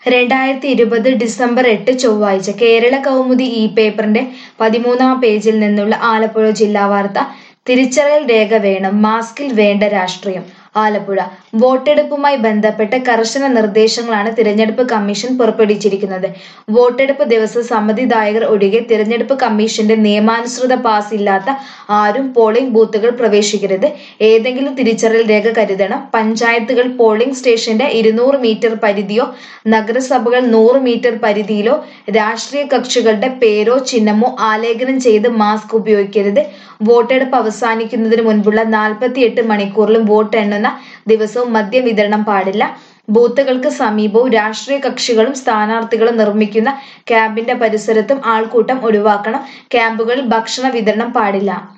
രണ്ടായിരത്തി ഇരുപത് ഡിസംബർ എട്ട് ചൊവ്വാഴ്ച കേരള കൗമുദി ഈ പേപ്പറിന്റെ പതിമൂന്നാം പേജിൽ നിന്നുള്ള ആലപ്പുഴ ജില്ലാ വാർത്ത തിരിച്ചറിയൽ രേഖ വേണം മാസ്കിൽ വേണ്ട രാഷ്ട്രീയം ആലപ്പുഴ വോട്ടെടുപ്പുമായി ബന്ധപ്പെട്ട് കർശന നിർദ്ദേശങ്ങളാണ് തിരഞ്ഞെടുപ്പ് കമ്മീഷൻ പുറപ്പെടുവിച്ചിരിക്കുന്നത് വോട്ടെടുപ്പ് ദിവസം സമ്മതിദായകർ ഒഴികെ തിരഞ്ഞെടുപ്പ് കമ്മീഷന്റെ നിയമാനുസൃത പാസ് ഇല്ലാത്ത ആരും പോളിംഗ് ബൂത്തുകൾ പ്രവേശിക്കരുത് ഏതെങ്കിലും തിരിച്ചറിയൽ രേഖ കരുതണം പഞ്ചായത്തുകൾ പോളിംഗ് സ്റ്റേഷന്റെ ഇരുന്നൂറ് മീറ്റർ പരിധിയോ നഗരസഭകൾ നൂറ് മീറ്റർ പരിധിയിലോ രാഷ്ട്രീയ കക്ഷികളുടെ പേരോ ചിഹ്നമോ ആലേഖനം ചെയ്ത് മാസ്ക് ഉപയോഗിക്കരുത് വോട്ടെടുപ്പ് അവസാനിക്കുന്നതിന് മുൻപുള്ള നാൽപ്പത്തിയെട്ട് മണിക്കൂറിലും വോട്ട് എണ്ണുന്ന ദിവസവും മദ്യം വിതരണം പാടില്ല ബൂത്തുകൾക്ക് സമീപവും രാഷ്ട്രീയ കക്ഷികളും സ്ഥാനാർത്ഥികളും നിർമ്മിക്കുന്ന ക്യാമ്പിന്റെ പരിസരത്തും ആൾക്കൂട്ടം ഒഴിവാക്കണം ക്യാമ്പുകളിൽ ഭക്ഷണ വിതരണം പാടില്ല